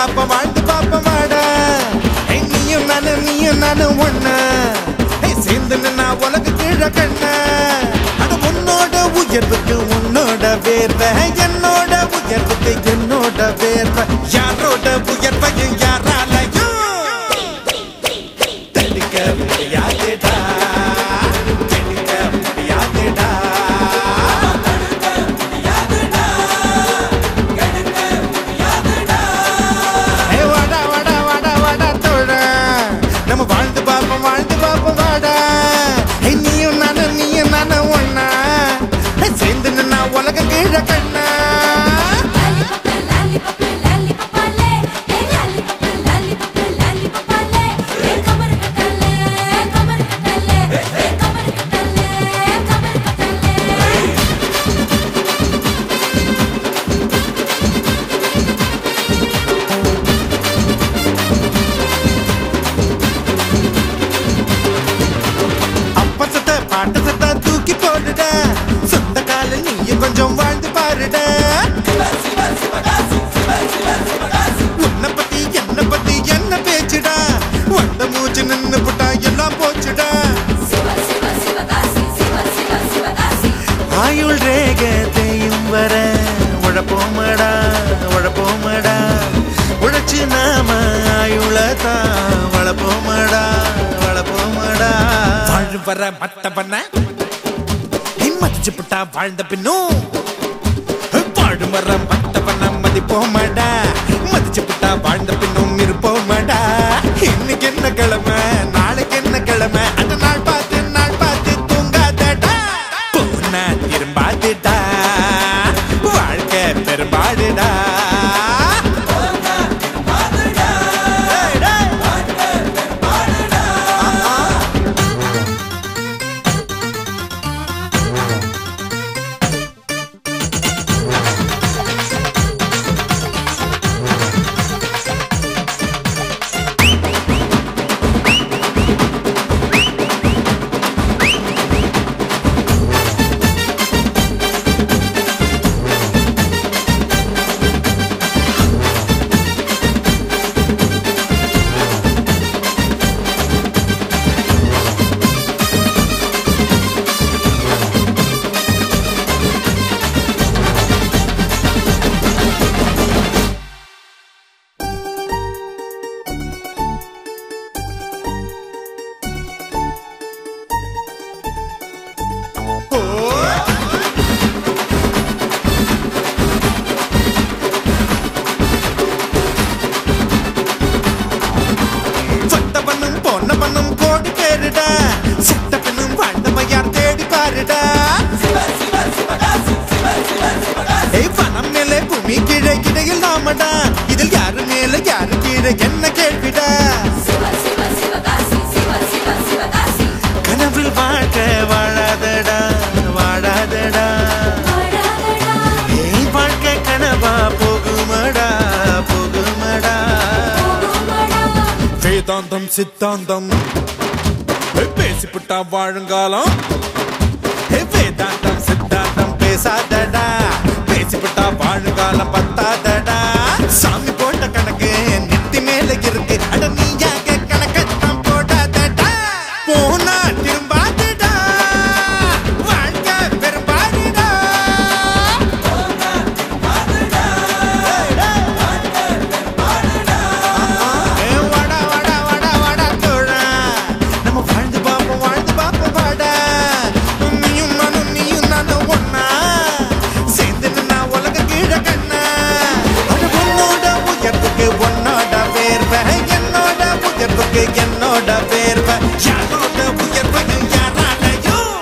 பாப்ப வாழ்ந்து பாப்ப வாடா ஏய், நீயும் நானும் நீயும் நானும் ஒண்ணா ஏய், சேர்ந்து நின்னா உலக கீழ கண்ண அது உன்னோட உயர்வுக்கு உன்னோட வேர்வை என்னோட உயர்வுக்கு என்னோட வேர்வை யாரோட உயர்வையும் யாராலையும் தடுக்க முடியாதுடா தடுக்க முடியாதுடா ஏய், வாடா, வாடா, வாடா, வாடா, தோழா. நம்ம வாழ்ந்து பார்ப்போம் வாழ்ந்து பார்ப்போம் வாடா ஏய், நீயும் நானும் நீயும் நானும் ஒண்ணா ஏய், சேர்ந்து நின்னா உலகம் கீழ கண்ணா அப்ப சத்த பாட்ட சத்த தூக்கி போடுட சொந்த கால நீயும் கொஞ்சம் வாழ்ந்து பாருட உன்னை பத்தி என்ன பத்தி என்ன பேச்சுடா வந்த மூச்சு நின்னு புட்டா எல்லாம் போச்சுடா ஆயுள் ரேகத்தையும் வர உழப்போமடா உழப்போமடா உழைச்சு நாம ஆயுளத்தான் வளப்போமடா வளப்போமடா வாழ் வர மத்த பண்ண மதிச்சு புட்டா வாழ்ந்த பின்னும் பாடு வர மத்த பண்ண மதிப்போமடா மதிச்சு புட்டா வாழ்ந்த பின்னும் இருப்போமடா இன்னைக்கு என்ன கிழமை நாளைக்கு என்ன கிழமை அந்த நாள் பார்த்து நாள் பார்த்து தூங்காதடா போனா திரும்பாதுடா வாழ்க்கை பெரும்பாடுடா டேய், டேய். சொத்த பண்ணும் பொண்ண பண்ணும் கோடி பேருடா செத்த பெண்ணும் வாழ்ந்தவ யார் தேடி பாருடா ஏய் பணம் மேலே பூமி கீழே இடையில் நாமடா இதில் யாரு மேல யாரு கீழே என்ன கேள்விடா கனவில் வாழ்க்கை வாழாதடா வாழாதடா ஏய் வாழ்க்கை கனவா போகுமடா போகுமடா வேதாந்தம் சித்தாந்தம் ஏய், பேசிப்புட்டா வாழுங்காலம் ஏய், வேதாந்தம் சித்தாந்தம் பேசாதடா பேசிப்புட்டா வாழுங்காலம் பத்தாதடா சாமி போட்ட கணக்கு நெத்தி மேல இருக்கு அட நீயாக கணக்கத்தான் போடாதடா போனா திரும்பாதடா வாழ்க்கை பெரும்பாடுடா ஏ வாடா வாடா வாடா வாடா தோழா நம்ம வாழ்ந்து பாப்போம் வாழ்ந்து பாப்போம் வாடா நீயும் நானும் நீயும் நானும் ஒண்ணா சேர்ந்து நின்னா உலக கீழ கண்ணா அது உன்னோட உயர்வுக்கு உன்னோட வேர்வை என்னோட உயர்வுக்கு என்னோட வேர்வை யாரோட உயர்வையும் யாராலையும்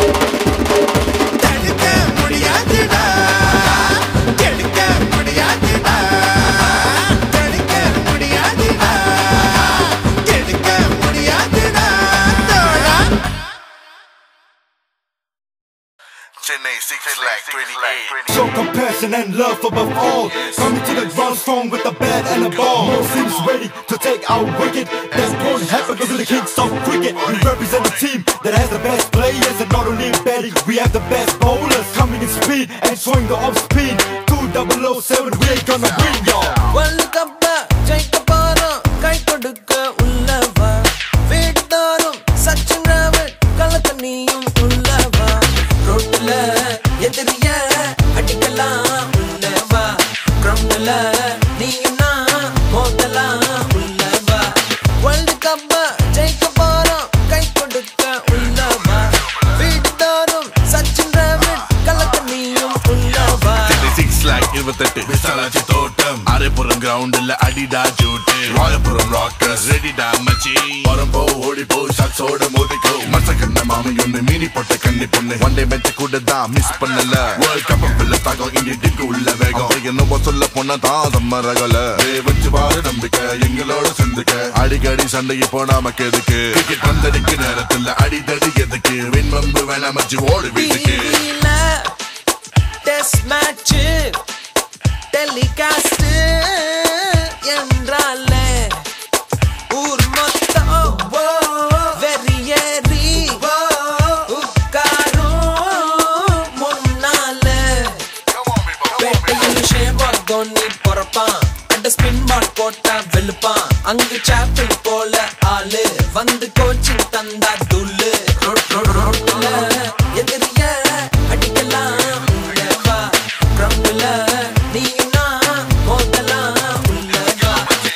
தடுக்க முடியாதுடா கெடுக்க முடியாதுடா தடுக்க முடியாதுடா கெடுக்க முடியாதுடா தோழா Chennai 6 lakh 28. Show compassion and love above all. Coming to the ground strong with the bat and the ball. Most teams ready to take our wicket. That's going to happen because of the kings of cricket. We represent a team that has the best players and not only in batting, we have the best bowlers coming in speed and showing the off speed. 2007, we ain't gonna win, y'all. World Cup மோதலாம் உள்ளவா world கப்ப ஜெயிக்க போறோம் கை கொடுக்க உள்ளவா வீடு தோறும் சச்சின் டிராவிட் கலக்க நீயும் உள்ளவா சிக்ஸ் லேக் இருபத்தெட்டு விசாலாச்சி தோட்டம் அரைப்புறம் கிரவுண்ட்ல அடிடா ஜூட்டு ராயபுரம் ராக்கர்ஸ் ரெடிடா மச்சி வரம் போ ஓடி போ ஷாட்ஸோட மோதிக்கோ மச கண்ண மாமி ஒண்ணு மீனி போட்ட கண்ணி பொண்ணு ஒன் டே மேட்ச் கூட தான் மிஸ் பண்ணல வேர்ல்ட் கப் பிள்ளை தாக்கம் இங்கிட்டு உள்ள வேகம் என்னமோ சொல்ல போனா தான் செம்ம ரகல ஏய், வச்சு பாரு நம்பிக்கை எங்களோட சேர்ந்துக்க அடிக்கடி சண்டைக்கு போனாமக்கு எதுக்கு கிரிக்கெட் பந்தடிக்கு நேரத்துல அடிதடி எதுக்கு வின் வம்பு வேணாம் மச்சி ஓடு வீட்டுக்கு டிவியில டெஸ்ட் மேட்ச் டெலிகாஸ்ட் என்றாலே ஊர் மொத்தம் வெறியேறி உட்காரும் முன்னாலே பேட்டையில் ஷேவாக் தோனி பொறப்பான் அட ஸ்பின் பால் போட்டா வெளுப்பான் அங்கு சாப்பிள் போல ஆளு வந்து கோச்சிங் தந்தா துள்ளு ரோட் ரோட் ரோட்ல எதிரிய அடிக்கலாம் உள்ளவா கிரவுண்ட்ல நீனா மோதலாம் உள்ளவா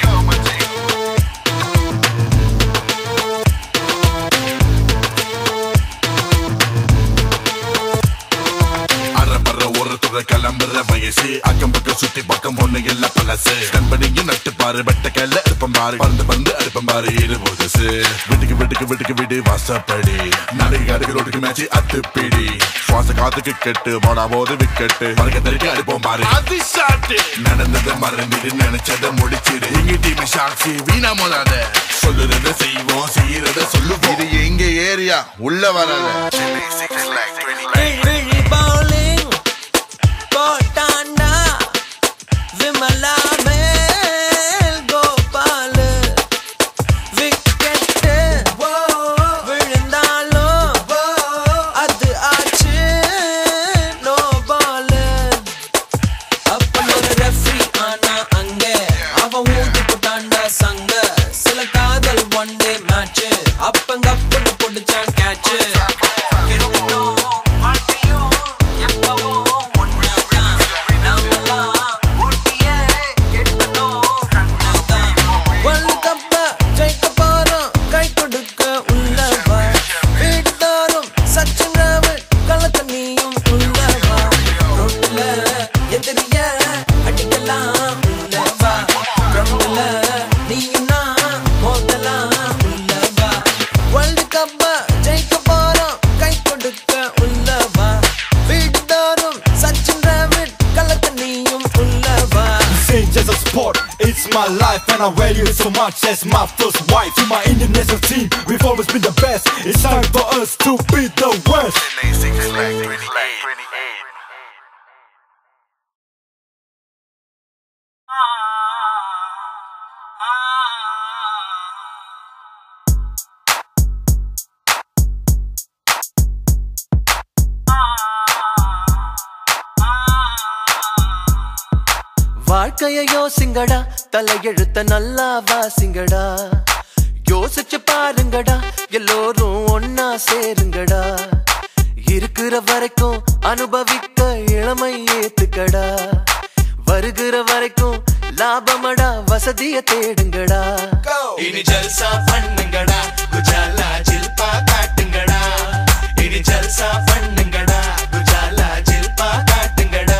அறப்பற ஒரு துறை கிளம்புற வயசு அக்கம் பக்கம் சுத்தி பக்கம் பொண்ணு எல்லாம் பழசு கண்பனியும் நட்டு பாரு வெட்ட கையில இருப்பம் பாரு பந்து பந்து அடுப்பம் பாரு இரு புதுசு வீட்டுக்கு வீட்டுக்கு வீட்டுக்கு வீடு வாசப்படி நடுக்கு கடுக்கு ரோட்டுக்கு மேட்ச் அத்துப்பிடி சுவாச காத்துக்கு கெட்டு போனா போது விக்கெட்டு மறுக்க தெருக்கு அடிப்போம் பாரு அது ஷாட்டு நடந்ததை மறந்துட்டு நினைச்சதை முடிச்சிடு எங்க டீம் சாட்சி வீணா மோதாத சொல்லுறத செய்வோம் செய்யறத சொல்லுவோம் இது எங்க ஏரியா உள்ள வராத Chennai Six Lakh 28. விழி bowling போட்டாண்டா விமலா மேல் கோபால் விக்கெட்டு விழுந்தாலும் அது ஆச்சு நோ பால் அப்பன் ஒரு ரெஃப்ரி ஆனா அங்க அவன் ஊதி போட்டாண்டா சங்க சில காதல் ஒன் டே மேட்ச் அப்பங்க அப்படி பிடிச்சான் கேட்ச் World Cup ஜெயிக்க போறோம், கை கொடுக்க உள்ளவா. வீடு தோறும் சச்சின் டிராவிட், களத்துல நீயும் உள்ளவா. ரோட்ல எதிரிய அடிக்கலாம் உள்ளவா. groundல நீயும் நான் மோதலாம் உள்ளவா. World Cup ஜெயிக்க போறோம், கை கொடுக்க உள்ளவா. வீடு தோறும் சச்சின் டிராவிட், களத்துல நீயும் உள்ளவா. This ain't just a sport, it's my life and I value it so much as my first wife. To my Indian national team, we've always been the best. It's time for us to be the worst. Chennai Six Lakh 28. வாழ்க்கைய யோசிங்கடா தலையெழுத்த நல்லா வாசிங்கடா யோசிச்சு பாருங்கடா எல்லோரும் ஒன்னா சேருங்கடா இருக்கிற வரைக்கும் அனுபவிக்க இளமை ஏத்துக்கடா வருகிற வரைக்கும் லாபமடா வசதிய தேடுங்கடா இனி ஜல்சா பண்ணுங்கடா குஜாலா ஜில்பா காட்டுங்கடா இனி ஜல்சா பண்ணுங்கடா குஜாலா ஜில்பா காட்டுங்கடா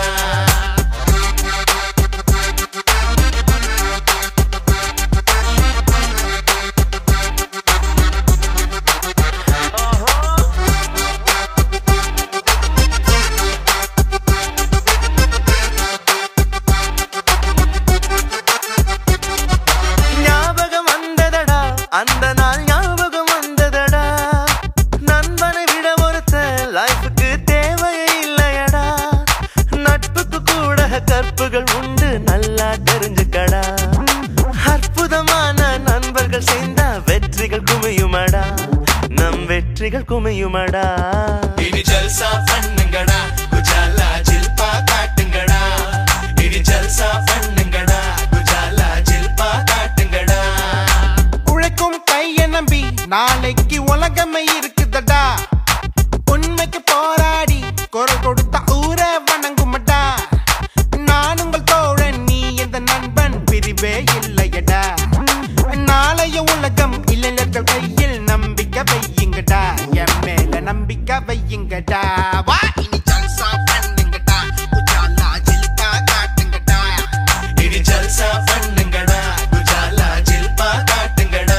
ஞாபகம் வந்ததடா அந்த நாள் ஞாபகம் வந்ததடா நண்பனை விட ஒருத்த லைஃபுக்கு தேவையே இல்லையடா நட்புக்கு கூட கற்புகள் உண்டு நல்லா தெரிஞ்சுக்கடா அற்புதமான நண்பர்கள் சேர்ந்தா வெற்றிகள் குமியுமடா நம் வெற்றிகள் குமியுமடா இனி ஜல்சா பண்ணுங்கடா குஜாலா ஜில்பா காட்டுங்கடா இனி ஜல்சா பண்ணுங்கடா குஜாலா ஜில்பா காட்டுங்கடா உழைக்கும் கைய நம்பி நாளைக்கு உலகமே இருக்குதடா உண்மைக்கு போராடி குரல் கொடுத்த ஊரை வணங்குமடா நான் உங்கள் தோழன் நீ எந்த நண்பன் பிரிவே இல்லை இல்லையடா நாளைய உலகம் இளைஞர்கள் கையில் நம்பிக்கை வையுங்கடா என் மேல நம்பிக்கை வையுங்கடா வா இனி ஜல்சா பண்ணுங்கடா உஜாலா ஜில்கா காட்டுங்கடா இனி ஜல்சா பண்ணுங்கடா குஜாலா ஜில்பா காட்டுங்கடா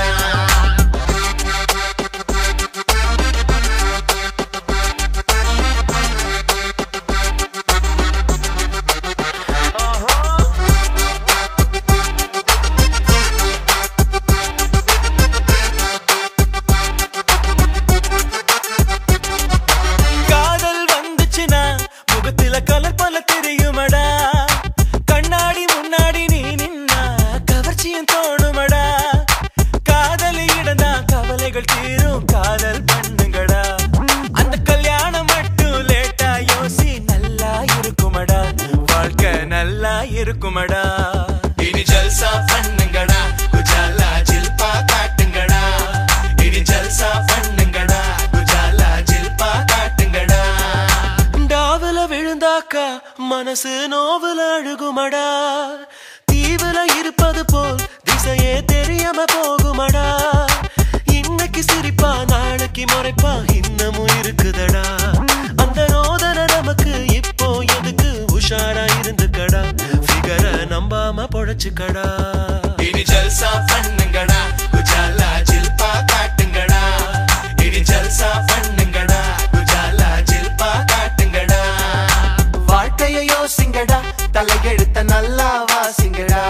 காதல் வந்துச்சுன்னா முகத்துல கலர் பல தெரியுமடா கண்ணாடி முன்னாடி நீ நின்னா கவர்ச்சியும் தோணுமடா காதலி இடந்தா கவலைகள் தீரும் காதல் பண்ணுங்கடா அந்த கல்யாணம் மட்டும் லேட்டா யோசி நல்லா இருக்குமடா வாழ்க்கை நல்லா இருக்குமடா இனி ஜல்சா பண்ணுங்கடா குஜாலா ஜில்பா காட்டுங்கடா இனி ஜல்சா பண்ணுங்கடா குஜாலா ஜில்பா காட்டுங்கடா டாவுல விழுந்தாக்கா மனசு நோவுல அழுகுமடா தீவுல இருப்பது போல் திசையே தெரியாம போகுமடா இன்னைக்கு சிரிப்பா நாளைக்கு முறைப்பா இன்னமும் இருக்குதடா அந்த ரோதனை நமக்கு இப்போ எதுக்கு உஷாரா இருந்துக்கடா ஃபிகர நம்பாம பொழைச்சுக்கடா இனி ஜல்சா பண்ணுங்கடா குஜாலா ஜில்பா காட்டுங்கடா இனி ஜல்சா பண்ணுங்கடா குஜாலா ஜில்பா காட்டுங்கடா வாழ்க்கைய யோசிங்கடா தலையெழுத்த நல்லா வாசிங்கடா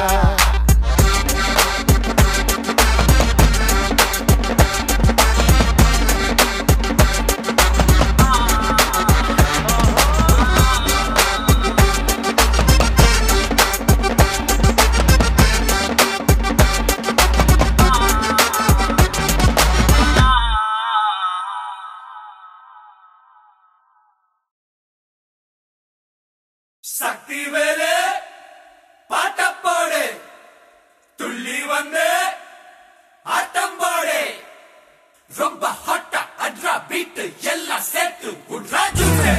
சக்தி வேலு பாட்டப்போடு துள்ளி வந்து ஆட்டம் போடு ரொம்ப ஹாட்டா அட்ரா பீட்டு எல்லாம் சேர்த்து உட்ரா ஜூட்டு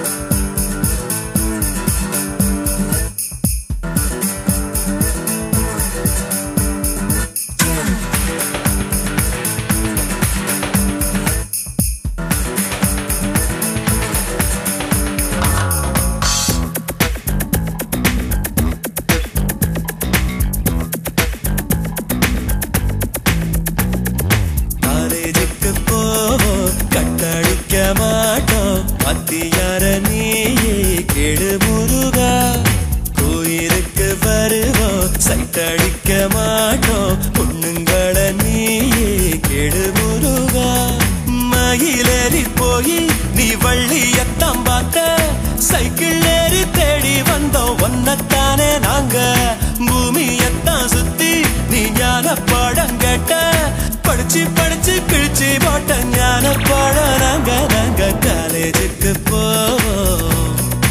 காலேஜுக்கு போவோம் கட்டடிக்க மாட்டோம் மத்தியார நீயே கெடு முருகா கோயிலுக்கு வருவோம் சைட்டடிக்க மாட்டோம் பொண்ணுங்கள நீயே கெடு முருகா மயிலேறி போய் நீ வள்ளியத்தான் பார்த்த சைக்கிள் ஏறி தேடி வந்தோம் ஒன்னத்தானே நாங்க பூமியத்தான் சுத்தி நீ ஞான பாடம் கேட்ட படிச்சு படிச்சு கிழிச்சு போட்ட ஞான பாடம் நாங்க நாங்க காலேஜுக்கு போவோம்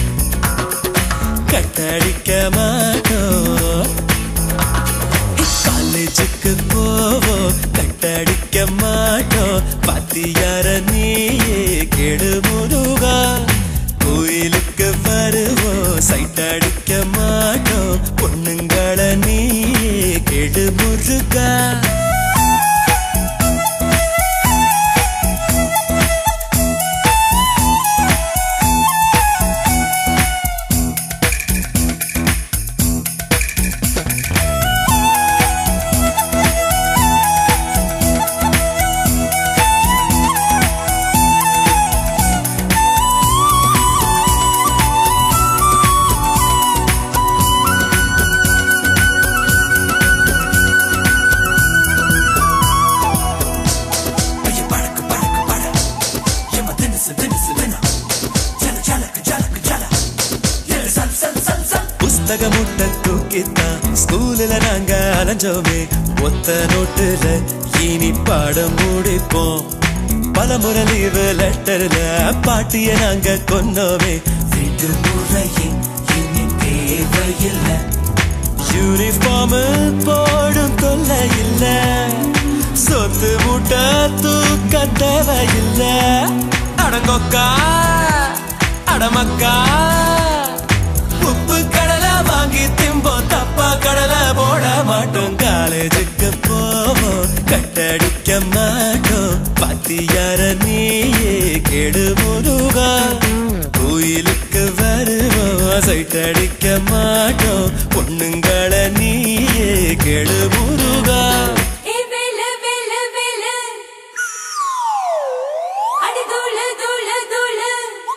கட்டடிக்க மாட்டோம் காலேஜுக்கு போவோம் கட்டடிக்க மாட்டோம் பாத்தியார நீயே கெடு முருகா கோயிலுக்கு வருவோம் சைட் அடிக்க மாட்டோம் பொண்ணுங்கள நீயே கெடு முருகா புஸ்தக முட்டை தூக்கித்தான் ஸ்கூல்ல நாங்க அலைஞ்சோமே ஒத்த நோட்டுல இனி பாடம் முடிப்போம் பல முறை லீவு லெட்டர்ல பாட்டிய நாங்க கொன்னோமே வீட்டு முறையே இனி தேவையில்லை யூனிஃபார்ம் போடும் தொல்லை இல்ல சொத்து மூட்டை தூக்க தேவையில்ல அடங்கொக்கா அடமக்கா உப்பு கடலை வாங்கி திம்போம் தப்பா கடலை போட மாட்டோம் காலேஜுக்கு போவோம் கட்டடிக்க மாட்டோம் பாத்தியார நீயே கெடு முருகா கோயிலுக்கு வருவோம் சைட்டடிக்க மாட்டோம் பொண்ணுங்களை நீயே கெடு முருகா ஏ வேலு வேலு வேலு அடி தூளு தூளு தூளு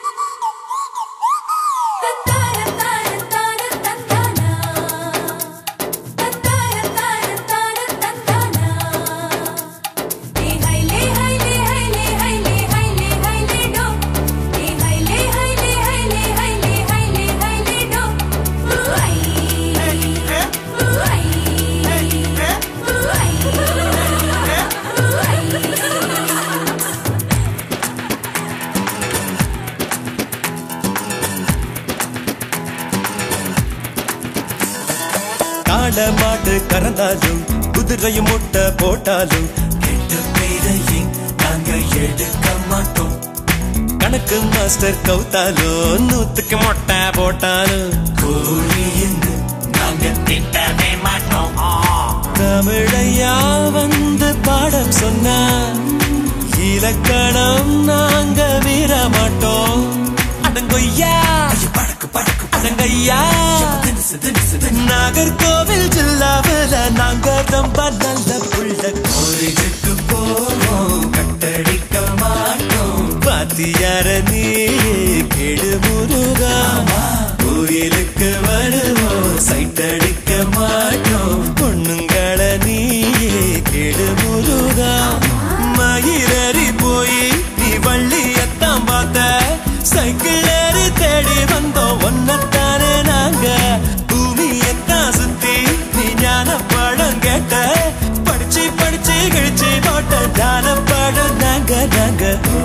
தத்தார தார தார தந்தானா தத்தார தார தார தந்தானா ஏ ஹைலே ஹைலே ஹைலே ஹைலே ஹைலே ஹைலே டோ ஏ ஹைலே ஹைலே ஹைலே ஹைலே ஹைலே ஹைலே டோ ஊஐ ஊஐ காட மாடு கறந்தாலும் குதிரையும் முட்டை போட்டாலும் கெட்ட பேரையே நாங்க எடுக்க மாட்டோம் கணக்கு மாஸ்டர் கவுத்தாலும் நூத்துக்கு மொட்டை போட்டாலும் கோழின்னு நாங்க திட்டவே மாட்டோம் தமிழையா வந்து பாடம் சொன்னா இலக்கணம் நாங்க மீற மாட்டோம் அடங்கொய்யா அடங்கய்யா நாகர்கோவில் ஜில்லாவில் நாங்க ரொம்ப நல்ல புள்ள கோரிலுக்கு போவோம் கட்டடிக்க மாட்டோம் பாத்தியார நீ கெடு முருகா கோயிலுக்கு வருவோம் சைட்டடிக்க மாட்டோம் பொண்ணுங்களை நீயே கெடு முருகா மயிரறி போய் நீ வள்ளியத்தான் பார்த்த சைக்கிள் ஏறி தேடி வந்தோம் ஒன்னத்தானே நாங்க பூமியத்தான் சுத்தி நீ ஞான படம் கேட்ட படிச்சு படிச்சு கிழிச்சு போட்ட ஞான படம் நாங்க நாங்க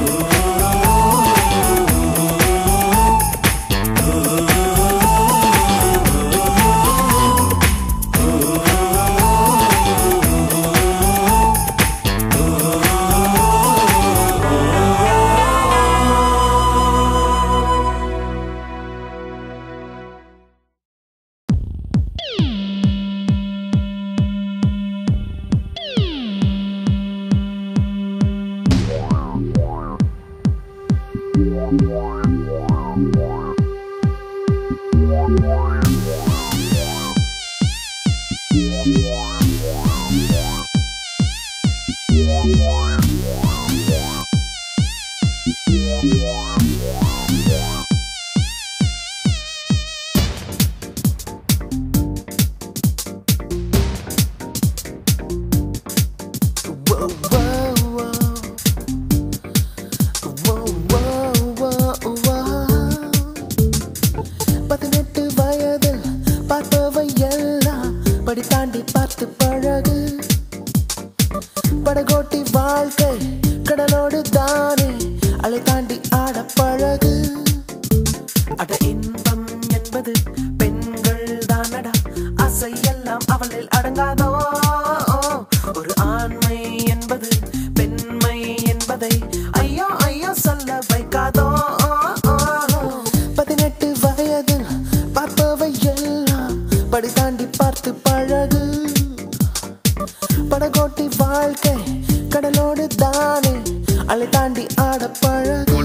பதினெட்டு வயதில் பார்ப்பவை எல்லாம் படி தாண்டி பார்த்து பழகு படகோட்டி வாழ்க்கை கடலோடு தானே அலை தாண்டி ஆட பழகு அட இன்பம் என்பது பெண்கள் தானடா ஆசை எல்லாம் அவளில் அடங்காதோ ஒரு ஆண்மை என்பது பெண்மை என்பதை ஐயோ ஐயோ சொல்ல வைக்காதோ பதினெட்டு வயதில் பார்ப்பவை எல்லாம் படி தாண்டி பார்த்து பழகு படகோட்டி வாழ்க்கை கடலோடு தானே அலை தாண்டி ஆட பழகு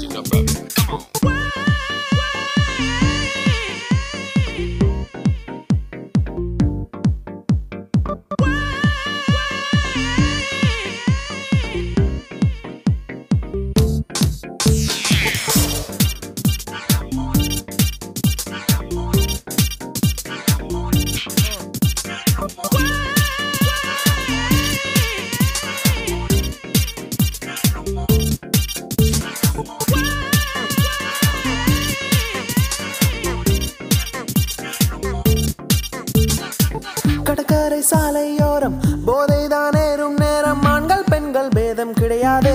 கடற்கரை சாலையோரம் போதைதான் ஏறும் நேரம் ஆண்கள் பெண்கள் பேதம் கிடையாதே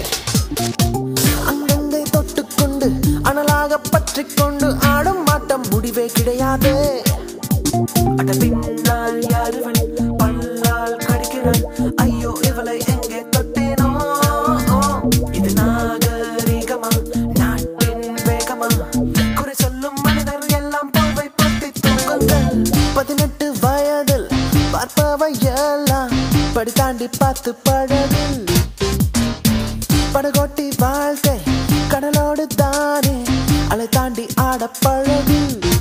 அங்கங்கே தொட்டுக்கொண்டு அனலாக பற்றிக் கொண்டு ஆடும் ஆட்டம் முடிவே கிடையாது அட பின்னால் யாருவன் பல்லால் கடிக்கிறான் ஐயோ இவளை எங்கே தொட்டேனோ இது நாகரிகமா நாட்டின் வேகமா குறை சொல்லும் மனிதர் எல்லாம் போவை பத்தி தூங்குங்கள் பதினெட்டு வயதில் பார்ப்பவை எல்லாம் படி தாண்டி பார்த்து பழகு படகோட்டி வாழ்க்கை கடலோடு தானே அலை தாண்டி ஆட பழகு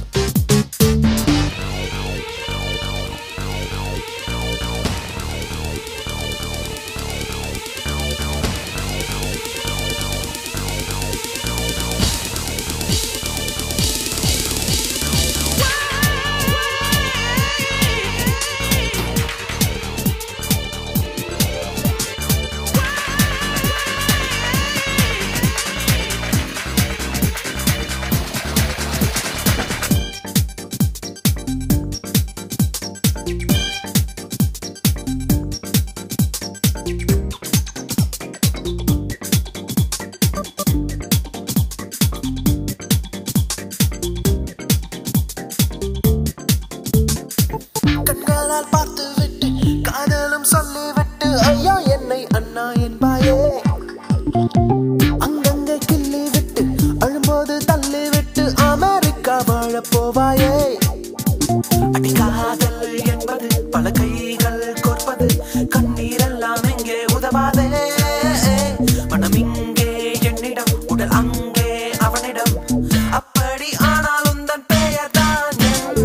கண்களால் பார்த்து விட்டு காதலும் சொல்லிவிட்டு ஐயா என்னை அண்ணா என்பாயே அங்கங்கே கிள்ளி விட்டு அழும்போது தள்ளி விட்டு அமெரிக்கா வாழ போவாயே அடி காதல் என்பது பல கைகள் கோர்ப்பது கண்ணீரெல்லாம் எங்கே உதவாதே மனம் இங்கே என்னிடம் உடல் அங்கே அவனிடம் அப்படி ஆனாலும் தன் பெயர் தான் என்ன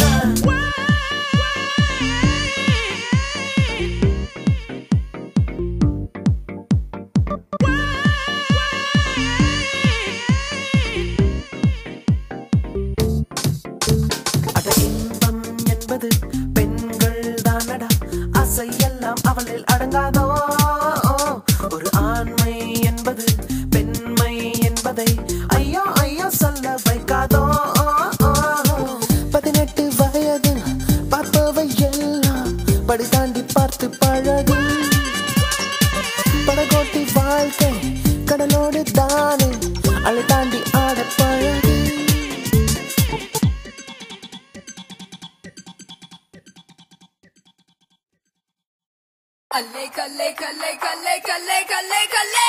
அட இன்பம் என்பது பெண்கள் தானடா அசையெல்லாம் அவளில் அடங்காதோ ஒரு ஆண்மை என்பது பெண்மை என்பதை ஐயோ ஐயோ சொல்ல வைக்காதோ பதினெட்டு வயது பார்ப்பவை எல்லாம் படி தாண்டி பார்த்து பழகு படகோட்டி வாழ்க்கை கடலோடு தானே அலை தாண்டி ஆட பழகு கல்லே கல்லே கல்லே கல்லே கல்லே கல்லே கல்லே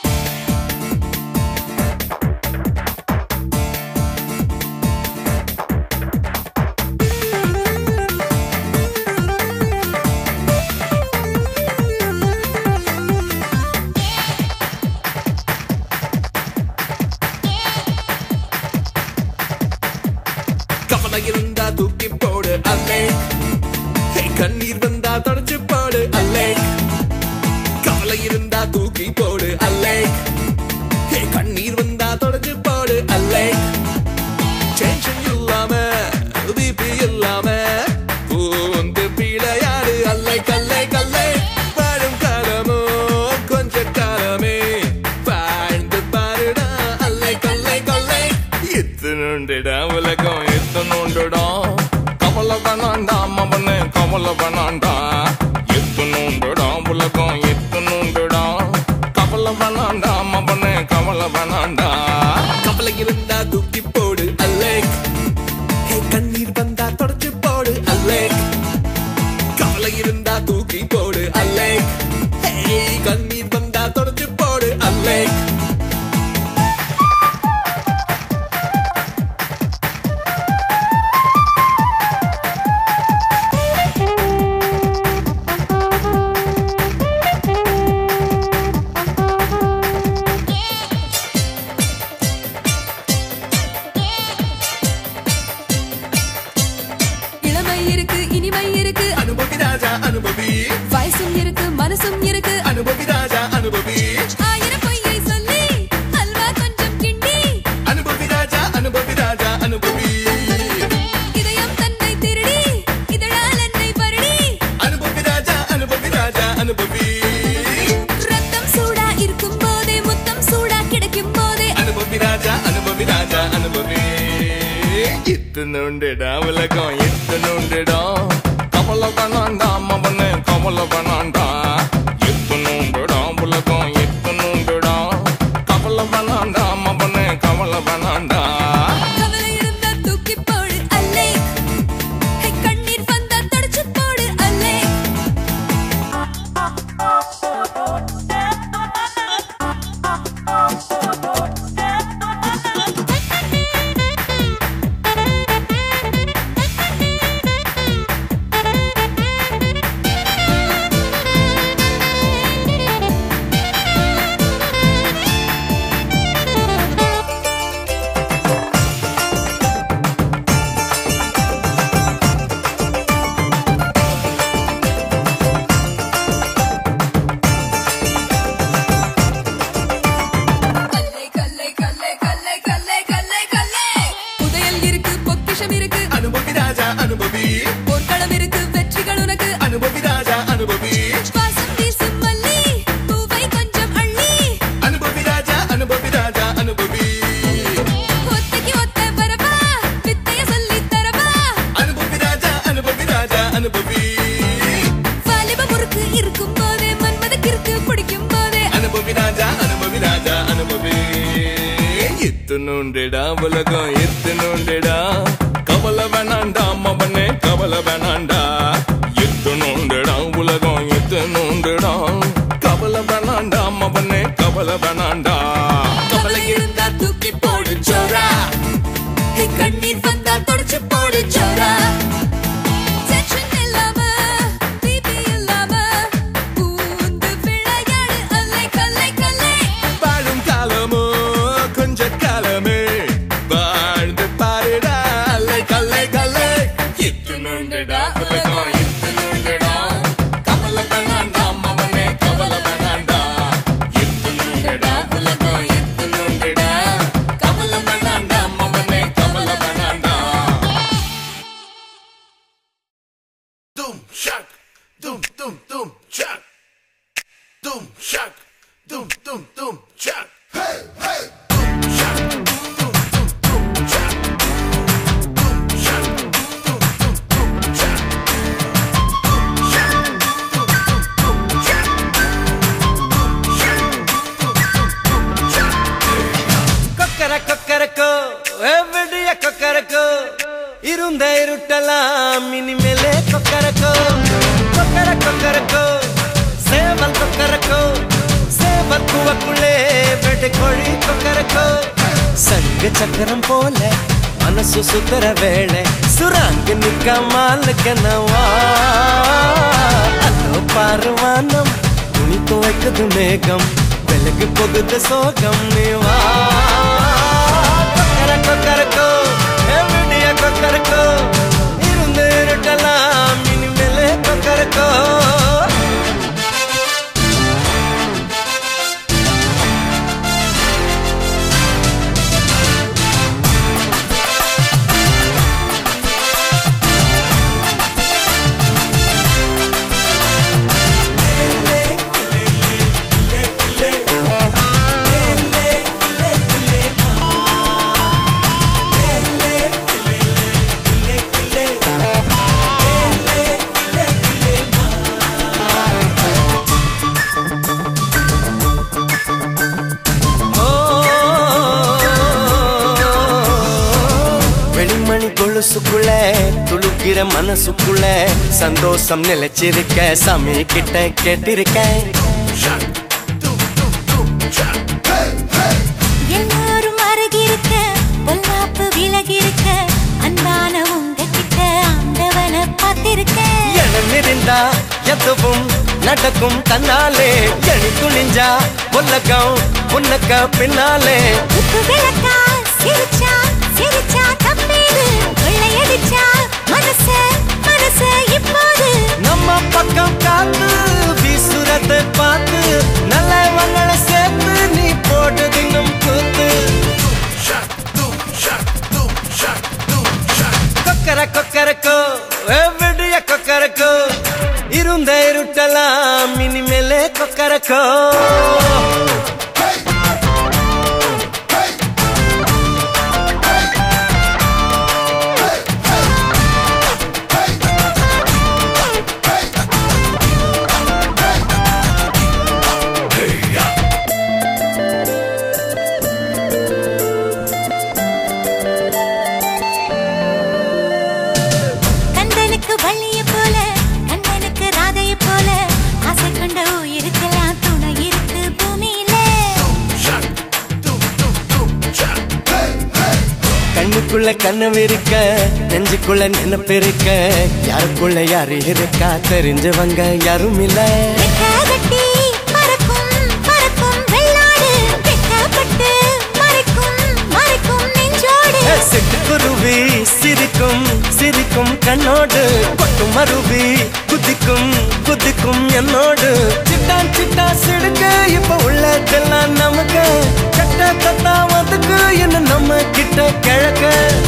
கவலை இருந்தா தூக்கி போடு அல்லே ஹே, கண்ணீர் வந்தா தொடச்சு போடு அல்லே கவலை இருந்தா தூக்கி போடு அல்லே ஹே, கண்ணீர் வந்தா தொடச்சு போடு அல்லே டென்ஷன் இல்லாம பிபி இல்லாம பூ வந்து பிழையாடு அல்லை கல்லை கல்லை வாழும் காலமோ கொஞ்ச காலமே வாழ்ந்து பாருடா அல்லை கல்லை கொல்லை இத்தனுண்டுடா உலகம் இத்தனுண்டுடா கவலை வேணாண்டா மவனே கவலை வேணாண்டா இத்தனுண்டுடா உலகம் இத்தனுண்டுடா கவலை வேணாண்டா மவனே கவலை வேணாண்டா கவலை இருந்தா தூக்கி போடு அல்லே ஹே, கண்ணீர் வந்தா தொடச்சு போடு அல்லே கவலை இருந்தா தூக்கி போடு அல்லே ஹே, கண்ணீர் வந்தா தொடச்சு போடு அல்லே இளமை இருக்கு இனிமை இருக்கு அனுபவி ராஜா அனுபவி வயசும் இருக்கு மனசும் இருக்கு அனுபவி ராஜா அனுபவி ஆயிரம் பொய்யை சொல்லி அல்வா கொஞ்சம் கிண்டி அனுபவி ராஜா அனுபவி ராஜா அனுபவி இதயம் தன்னை திருடி இதழால் என்னை பருடி அனுபவி ராஜா அனுபவி ராஜா அனுபவி ரத்தம் சூடா இருக்கும் போதே முத்தம் சூடா கிடைக்கும் போதே அனுபவி ராஜா அனுபவி ராஜா அனுபவி இத்தனுண்டுடா உலகம் இத்தனுண்டுடா கவலை வேணாண்டா மவனே கவலை வேணாண்டா இத்தனுண்டுடா உலகம் இத்தனுண்டுடா கவலை வேணாண்டா மவனே கவலை வேணாண்டா கவலை இருந்தா தூக்கி போடு அல்லே ஹே, கண்ணீர் வந்தா தொடச்சு போடு அல்லே எத்தனுண்டுடா உலகம் எத்தனுண்டுடா கவலை வேணாண்டா மவனே கவலை வேணாண்டா எத்தனுண்டுடா உலகம் எத்தனுண்டுடா கவலை வேணாண்டா மவனே கவலை வேணாண்டா கவலை இருந்தா தூக்கி போடு ஜோரா ஹே, கண்ணீர் வந்தா தொடச்சு போடு ஜோரா டென்ஷன் இல்லாம பிபி இல்லாம பூந்து விளையாடு அல்லை கல்லை கல்லை வாழும் காலமோ கொஞ்ச காலமே வாழ்ந்து பாருடா அல்லை கல்லை கல்லை எத்தனுண்டுடா உலகம் எத்தனுண்டுடா கவலை வேணாண்டா மவனே கவலை வேணாண்டா எத்தனுண்டுடா உலகம் எத்தனுண்டுடா கவலை வேணாண்டா மவனே கவலை வேணாண்டா Doom shock, doom doom doom shock, doom shock, doom doom doom shock. Hey hey, doom shock, doom doom doom shock, doom shock, doom doom doom shock, doom shock, doom doom doom shock, doom shock, doom doom doom shock. கொக்கர கொக்கரக்கோ எவ்வடிய கொக்கரக்கோ இருந்த இருட்டலாம் இனிமேலே கொக்கரக்கோ கொக்கர கொக்கரக்கோ சேவல் கொக்கரக்கோ சேவல் கூவக்குள்ளே வெட்டு கோழி கொக்கரக்கோ சங்க சக்கரம் போல மனசு சுத்தர வேளை சுராங்க நிக்காமலுக்கனவா அதோ பாருவானம் துணி துவைக்குது மேகம் வெளுக்கு போகுது சோகம் நீவா கொக்கர கொக்கரக்கோ எவ்வடிய கொக்கரக்கோ இருந்து இருட்டலாம் இனிமேலே கொக்கரக்கோ வெளிமணி கொலுசுக்குள்ள துளுக்கிற மனசுக்குள்ள சந்தோஷம் நிலைச்சிருக்க சாமி கிட்ட கேட்டிருக்கேன் எல்லாரும் அருகிருக்க பொல்லாப்பு விலகிருக்க அன்பான உங்ககிட்ட ஆண்டவனை பார்த்திருக்கேன் எண்ணம் இருந்தா எதுவும் நடக்கும் தன்னாலே எணி துணிஞ்சா உலகம் உனக்க பின்னாலே உப்பு விளக்கா சிரிச்சா சிரிச்சா தப்பேது கொள்ளையடிச்சா மனச மனச இப்போது நம்ம பக்கம் காத்து வீசுறத பார்த்து நல்லவங்களை சேர்த்து நீ போட்டு தின்னும் கூத்து கொக்கர கொக்கரக்கோ எவ்வடிய கொக்கரக்கோ இருந்த இருட்டலாம் இனிமேலே கொக்கரக்கோ கந்தனுக்கு வள்ளிய போல கண்ணனுக்கு ராதைய போல ஆசை கொண்ட உயிருக்கெல்லாம் துணை இருக்கு பூமியில கண்ணுக்குள்ள கனவு இருக்க நெஞ்சுக்குள்ள நினைப்பு இருக்க யாருக்குள்ள யாரு இருக்கா தெரிஞ்சவங்க யாரும் இல்ல வெட்டகட்டி பறக்கும் பறக்கும் வெள்ளாடு வெட்டப்பட்டு மறைக்கும் மறைக்கும் நெஞ்சோடு ஏ, சிட்டுக்குருவி சிரிக்கும் சிரிக்கும் கண்ணோடு கொட்டு மருவி குதிக்கும் குதிக்கும் என்னோடு சிட்டான் சிட்டா சிடுக்க இப்ப உள்ளதெல்லாம் நமக்கு கட்ட கத்தா வந்துக்கு என்ன நம்ம கிட்ட கிழக்க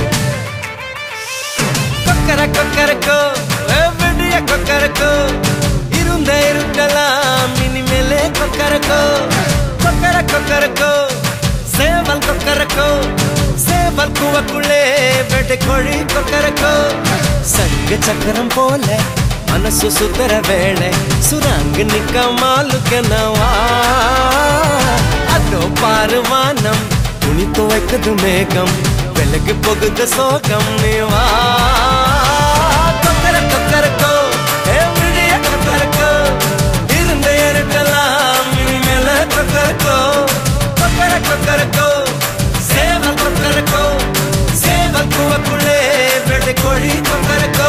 கொக்கர கொக்கரக்கோ எவ்வடிய கொக்கரக்கோ இருந்த இருக்கலாம் இனிமேலே கொக்கரக்கோ கொக்கர கொக்கரக்கோ சேவல் கொக்கரக்கோ சேவல் கூவக்குள்ளே வெட்டு கோழி கொக்கரக்கோ சங்க சக்கரம் போல மனசு சுத்தர வேளை சுராங்கு நிக்க மாலுக்கனவா அதோ பாரு வானம் துணி துவைக்குது மேகம் விலகு போகுது சோகம் நீ வா கொக்கர கொக்கரக்கோ ஏ விழிய கொக்கரக்கோ இருந்த இருக்கலாம் இனிமேல கொக்கரக்கோ கொக்கர கொக்கரக்கோ சேவ கொக்கரக்கோ சேவ கூவக்குள்ளே வெள்ளை கோழி கொக்கரக்கோ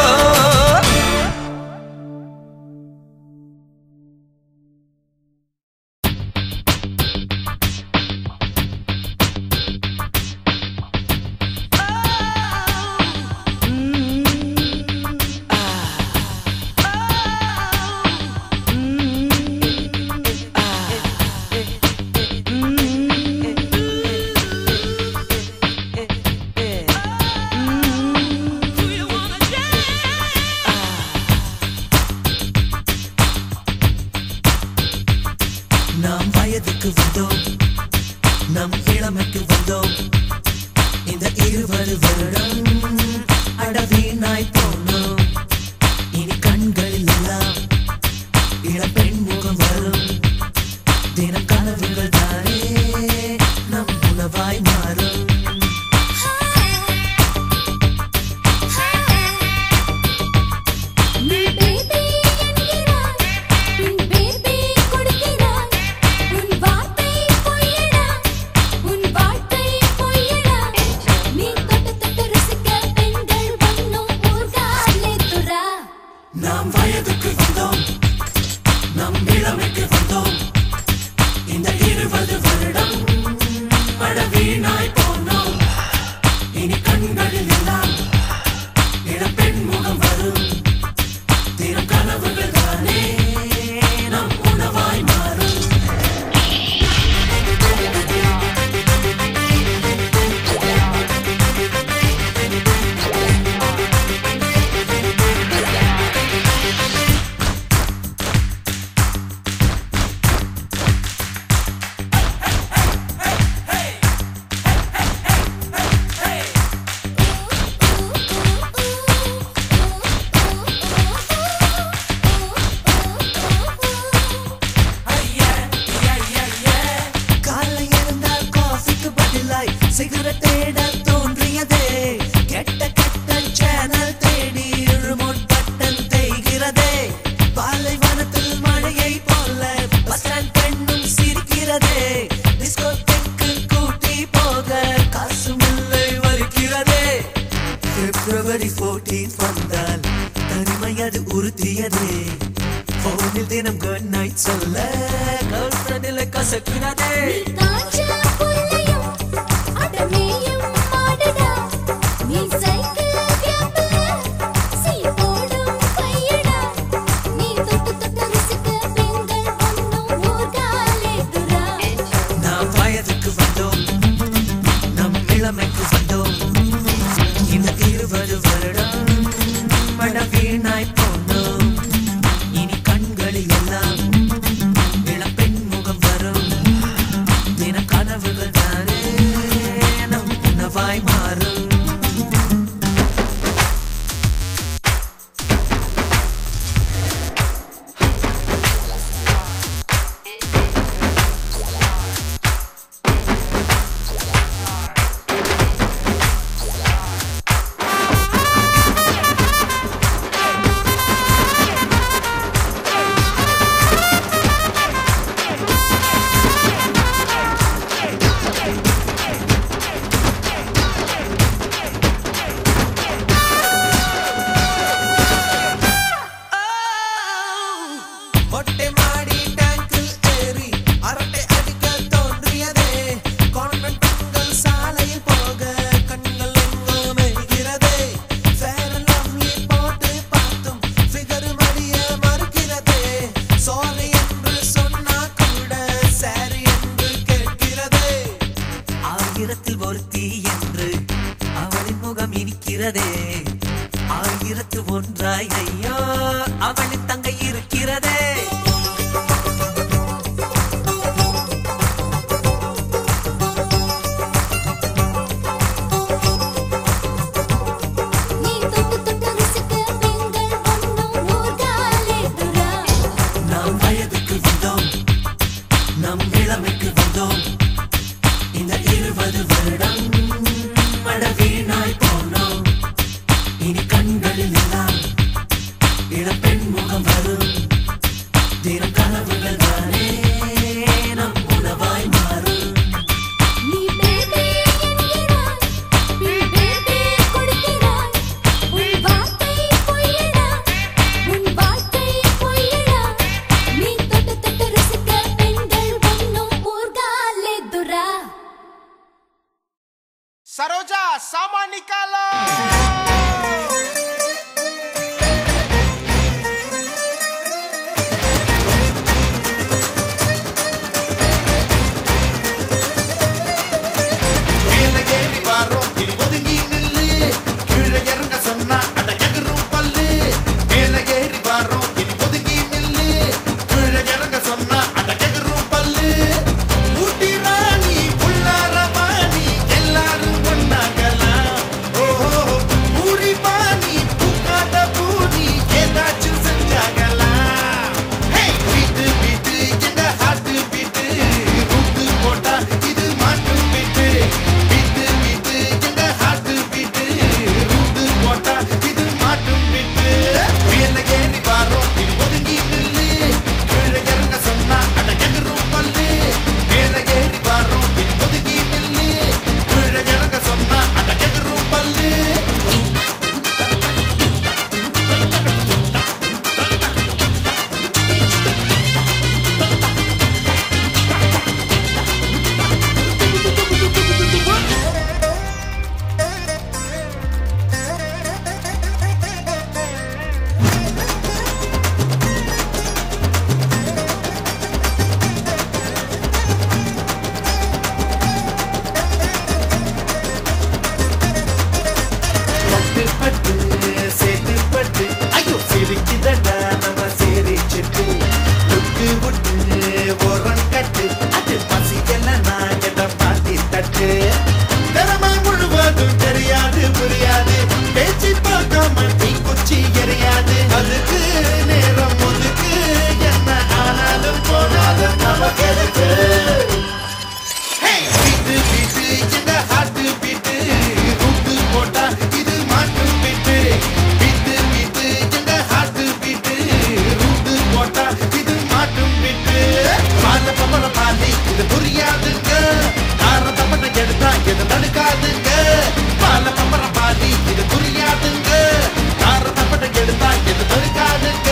நாம் வயதுக்கு வந்தோம் நம் இளமைக்கு வந்தோம் இந்த இருபது வருடம் அடவீனாய் போனோம் இனி கண்களில் எல்லாம் இளப்பெண் முகம் வரும் தினம் கனவுகள் தானே நம் உணவாய் மாறும் நீ பேபி என்கிறாய் உன் பேபி கொடுக்கிறாய் உன் வார்த்தை பொய்யடா உன் வாழ்க்கை பொய்யடா நீ தொட்டு தொட்டு ரசிக்க பெண்கள் வண்ணம் ஊர்காலே துரா நாம் வயதுக்கு வந்தோம் நம் இளமைக்கு வந்தோம் இந்த இருபது வருடம் அடவீனாய் போனோம் இனி கண்களில் எல்லாம் இளப்பெண் முகம் வரும் தினம் கனவுகள் தானே நம் உணவாய் மாறும் காலை எழுந்தால் காஃபிக்கு பதிலாய் சிகரெட் தேட தோன்றியதே கெட்ட கெட்ட சேனல் தேடி ரிமோட் பட்டன் தேய்கிறதே பாலைவனத்தில் மழையை போல பஸ் ஸ்டாண்ட் பெண்ணும் சிரிக்கிறதே டிஸ்கோ தெக்கு கூட்டி போக காசு முல்லை வலிக்கிறதே பிப்ரவரி 14 வந்தால் தனிமை அது உறுத்தியதே போனில் தினம் குட் நைட் சொல்ல கேர்ள் ஃப்ரெண்டில் கசக்கிறதே காஞ்ச புல்லையும் அடமேயும் மாடடா நீ சைக்கிள் வியாபல சீ போடும் கையடா நீ தொட்டு தொட்டு ரசிக்க பெண்கள் வண்ணம் ஊர்காலே துரா நாம் வயதுக்கு வந்தோம் நம் இளமைக்கு வந்தோம் இந்த இருபது வருடம் மட வீணாய் போனோம் இனி கண்களில் எல்லாம் இளப்பெண் முகம் வரும் தின கனவுகள் தானே நம் உணவாய் மாறும் மொட்டை மாடி டேங்கில் ஏறி அரட்டை அடிக்க தோன்றியதே கான்வென்ட் பெண்கள் சாலையில் போக கண்கள் எங்கோ மெய்கிறதே ஃபேர் அண்ட் லவ்லி போட்டு பார்த்தும் ஃபிகர் மடிய மறுக்கிறதே சாரி என்று சொன்னா கூட சாரி என்று கேட்கிறதே ஆயிரத்தில் ஒருத்தி என்று அவளின் முகம் இனிக்கிறதே ஆயிரத்து ஒன்றாய் ஐயோ அவளின் தங்கை இருக்கிறதே நீ தொட்டு தொட்டு ரசிக்க பெண்கள் வண்ணம் ஊர்காலே துரா நாம் வயதுக்கு வந்தோம் நம் இளமைக்கு வந்தோம் இந்த இருபது வருடம் வெறும் கனவுகள் தானே நம் உணவாய் மாறும் நீ பேபி என்கிறாய் பின் பேபி கொடுக்கிறாய் உன் வார்த்தை பொய்யடா உன் வாழ்க்கை பொய்யடா நீ தொட்டு தொட்டு ரசிக்க பெண்கள் ஒன்னும் ஊர்காலே துரா சரோஜா சாமா நிக்காலோ மேல ஏறி வாரோம் இனி ஒதுங்கி நில்லு கீழே இறங்க சொன்னா அட எகிரும் பல்லு மேல ஏறி வாரோம் இனி ஒதுங்கி நில்லு கீழே இறங்க சொன்னா அட எகிரும் பல்லு ஊட்டி ராணி புள்ளார வாணி எல்லாரும் ஒன்னாகலாம் ஓஹோ ஊரி பாணி பூக்காத பூனி ஏதாச்சும் செஞ்சாகலாம் ஹே பீட்டு பீட்டு எங்க ஹார்ட் பீட்டு ரூட்டு போட்டா இது மாட்டும் பீட்டு பீட்டு பீட்டு எங்க ஹார்ட் பீட்டு ரூட்டு போட்டா இது மாட்டும் பீட்டு மேல ஏறி வாரோம் இது ஒதுங்கி நில்லு கீழே இறங்க சொன்னா அட எகிரும் பல்லு மேல ஏறி வாரோம் இது ஒதுங்கி நில்லு கீழே இறங்க சொன்னா அட எகிரும் பல்லு பட்டு பட்டு சேத்து பட்டு ஐயோ சிரிக்குதடா நம்ம சிரிச்சிட்டு லுக்கு விட்டு ஓரம் கட்டு அது பசிக்கல நான் கிட்ட பாத்தி தட்டு திறமை முழுவதும் தெரியாது புரியாது பேச்சு பார்க்காம தீ குச்சி எரியாது அதுக்கு நேரம் ஒதுக்கு என்ன ஆனாலும் போனாலும் நமக்கு எதுக்கு Hey, பீட்டு பீட்டு எங்க ஹார்ட் பீட்டு ரூட்டு போட்டா இது மாட்டு பீட்டு பீட்டு பீட்டு எங்க ஹார்ட் பீட்டு ரூட்டு போட்டா இது மாட்டு பீட்டு பால பம்பர பாதி இது புரியாதுங்க கார தப்பட்ட எடுத்தா இது தடுக்காதுங்க பால பம்பர பாதி இது புரியாதுங்க கார தப்பட்ட எடுத்தா இது தடுக்காதுங்க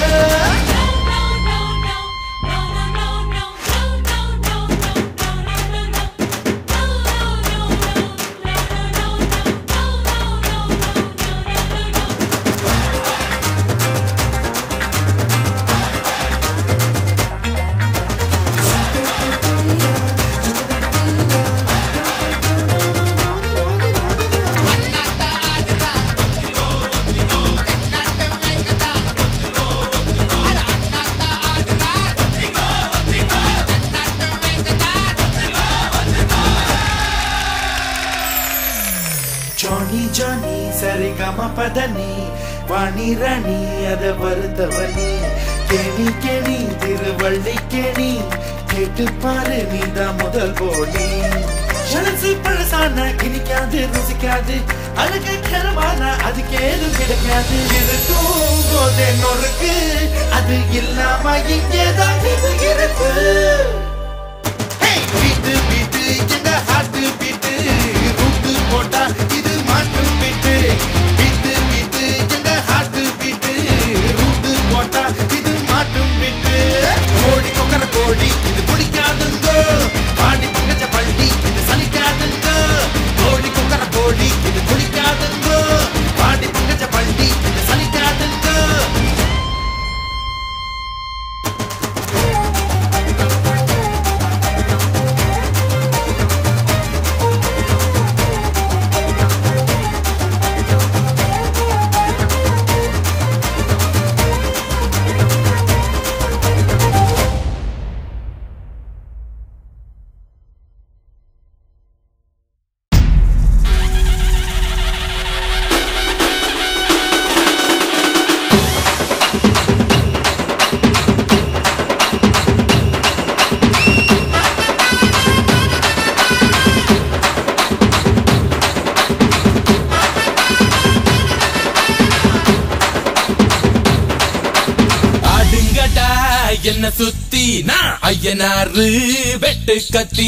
ஜானி ஜானி சரிகம பதனி வாணி ராணி அத வருத்தவனி கேணி கேணி திருவள்ளி கேணி கேட்டு பாரு நீதான் முதல் போனி ஷனசு பழசான இனிக்காது ருசிக்காது அழகு கரமான அதுக்கு ஏதும் கிடைக்காது இருக்கும் போதே நொறுக்கு அது இல்லாம இங்கேதான் இது இருக்கு Hey, பீட்டு பீட்டு எங்க ஹார்ட் பீட்டு ரூட்டு போட்டா இது மாட்டு பீட்டு பீட்டு பீட்டு எங்க ஹார்ட் பீட்டு ரூட்டு போட்டா இது மாட்டு பீட்டு கோடி கொக்கர கோடி இது பிடிக்காதுங்க பாடி பங்கஜ பள்ளி இது சலிக்காதுங்க கோடி கொக்கர கோடி இது பிடிக்காதுங்க பாடி பங்கஜ பள்ளி இது சலிக்காதுங்க சுத்தி நான் ஐயனாரு வெட்டு கத்தி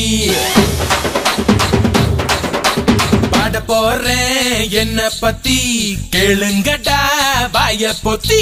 பாட போறேன் என்ன பத்தி கேளுங்கடா வாய பொத்தி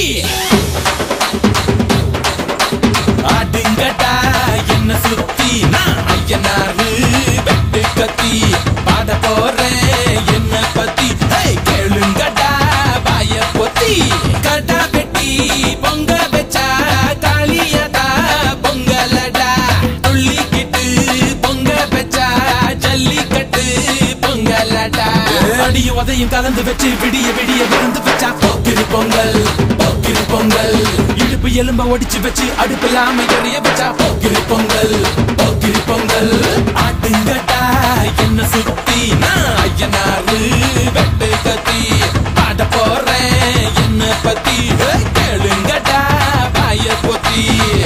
ஆடுங்கடா என்ன சுத்தி நான் ஐயனாரு வெட்டு கத்தி பாட போறேன் என்ன பத்தி ஹே, கேளுங்கடா வாய பொத்தி கடா வெட்டி பொங்க வச்சா காளியதா பொங்கலடா துள்ளிக்கிட்டு பொங்க வச்சா ஜல்லிக்கட்டு பொங்கலடா அடிய உதையும் கலந்து வச்சு விடிய விடிய விருந்து வச்சா போக்கிரி பொங்கல் போக்கிரி பொங்கல் இடுப்பு எலும்ப ஒடிச்சு வச்சு அடுப்பில்லாம எறிய வச்சா போக்கிரி பொங்கல் போக்கிரி பொங்கல் ஆட்டுங்கட்டா என்ன சுத்தி நான் ஐயனாரு வெட்டு கத்தி பாட போறேன் என்ன பத்தி ஹே, கேளுங்கடா வாய பொத்தி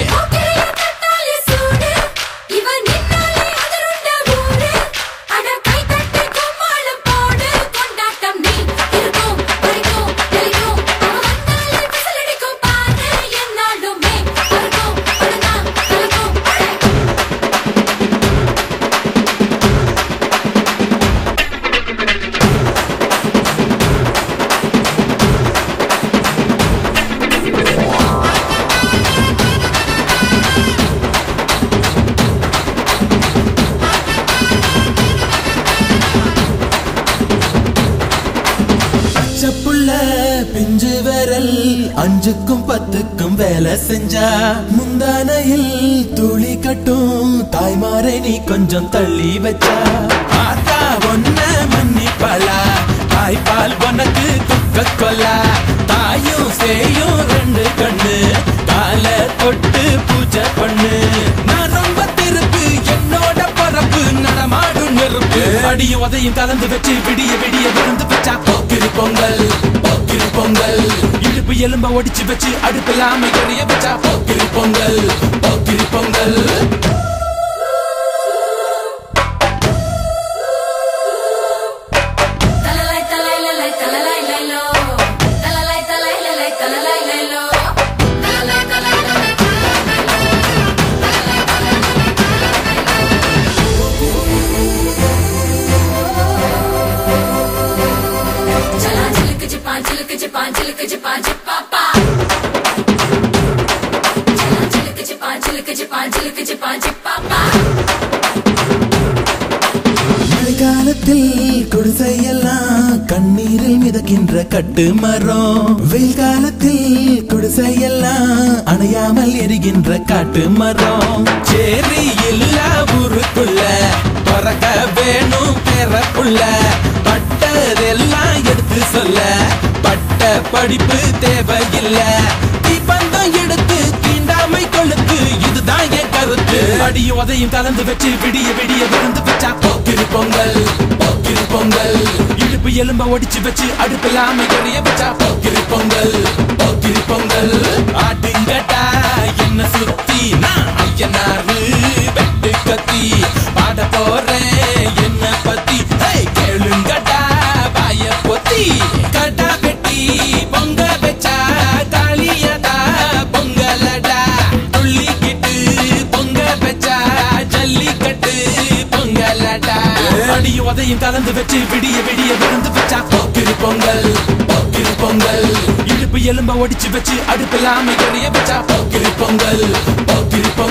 இவன் நின்னாலே அதிருண்ட ஊரு அட கை தட்டி கும்மாளம் போடு கொண்டாட்டம் நீ இருக்கும் வரைக்கும் தெரியும் அவன் வந்தாலே விசில் அடிக்கும் பாரு என்னாலுமே பறக்கும் படுதான் கலக்கும் படை பச்சைப்புள்ள பிஞ்சு விரல் அஞ்சுக்கும் பத்துக்கும் வேலை செஞ்சா முந்தானையில் துளி கட்டும் தாய்மாரை நீ கொஞ்சம் தள்ளி வச்சா ஆத்தா ஒன்ன மன்னிப்பலா தாய்ப்பால் உனக்கு துக்க கொல்லா தாயும் சேயும் ரெண்டு கண்ணு கால தொட்டு பூஜை பண்ணு நான் ரொம்ப திருப்பு என்னோட பரப்பு நடமாடும் நெருப்பு அடியும் உதையும் கலந்து வச்சு விடிய விடிய விருந்து வச்சா போக்கிரி பொங்கல் போக்கிரி பொங்கல் இடுப்பு எலும்ப ஒடிச்சு வச்சு அடுப்பில்லாம எறிய வச்சா போக்கிரி பொங்கல் போக்கிரி பொங்கல் தலலை தலை லலை தலலை லைலோ தலலை தலை லலை தலலை லைலோ தலலை தலை லலை चला चिलक चिपा चिलक चिपा चिलक चिपा चिपापा चला चिलक चिपा चिलक चिपा चिलक चिपा चिपापा மழைக்காலத்தில் குடிசையெல்லாம் கண்ணீரில் மிதக்கின்ற கட்டு மரம் வெயில் காலத்தில் குடிசையெல்லாம் அணையாமல் எரிகின்ற காட்டு மரம் சேரி இல்லா ஊருக்குள்ள பறக்க வேணும் பிறப்புள்ள பட்டதெல்லாம் எடுத்து சொல்ல பட்ட படிப்பு தேவையில்ல தீபந்தம் எடுத்து தீண்டாமை கொழுத்து இதுதான் என் கருத்து அடியும் உதையும் கலந்து வச்சு விடிய விடிய விருந்து வச்சா போக்கிரி பொங்கல் போக்கிரி பொங்கல் இடுப்பு எலும்ப ஒடிச்சு வச்சு அடுப்பில்லாம எறிய வச்சா போக்கிரி பொங்கல் போக்கிரி பொங்கல் ஆட்டுங்கட்டா என்ன சுத்தி நான் ஐயனாரு வெட்டு கத்தி பாட போறேன் என்ன பத்தி ஹே, கேளுங்கடா வாய பொத்தி கடா வெட்டி பொங்க வச்சா காளியதா பொங்கலடா துள்ளிக்கிட்டு பொங்க வச்சா ஜல்லிக்கட்டு பொங்கலடா அடியும் உதையும் கலந்து வச்சு விடிய விடிய விருந்து வச்சா போக்கிரி பொங்கல் போக்கிரி பொங்கல் இடுப்பு எலும்ப ஒடிச்சு வச்சு அடுப்பில்லாம எறிய வச்சா போக்கிரி பொங்கல் போக்கிரி பொங்கல்